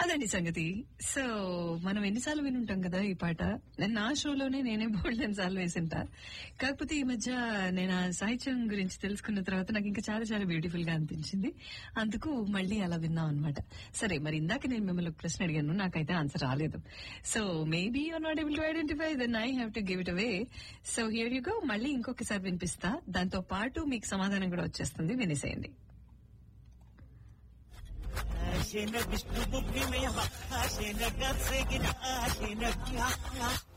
అదండి సంగతి సో మనం ఎన్నిసార్లు వినుంటాం కదా ఈ పాట నేను నా షోలోనే నేనే బోల్డ్ సార్లు వేసింటా కాకపోతే ఈ మధ్య నేను ఆ సాహిత్యం గురించి తెలుసుకున్న తర్వాత నాకు ఇంకా చాలా చాలా బ్యూటిఫుల్ గా అనిపించింది అందుకు మళ్ళీ అలా విన్నాం అనమాట సరే మరి ఇందాక నేను మిమ్మల్ని ఒక ప్రశ్న అడిగాను నాకైతే ఆన్సర్ రాలేదు so maybe you're not able to identify then I have to give it away so here you go మళ్ళీ ఇంకొకసారి వినిపిస్తా దాంతో పాటు మీకు సమాధానం కూడా వచ్చేస్తుంది వినేసేయండి ఆశన విష్ణు బుద్ధి మే ఆశన గత్సగిన ఆశన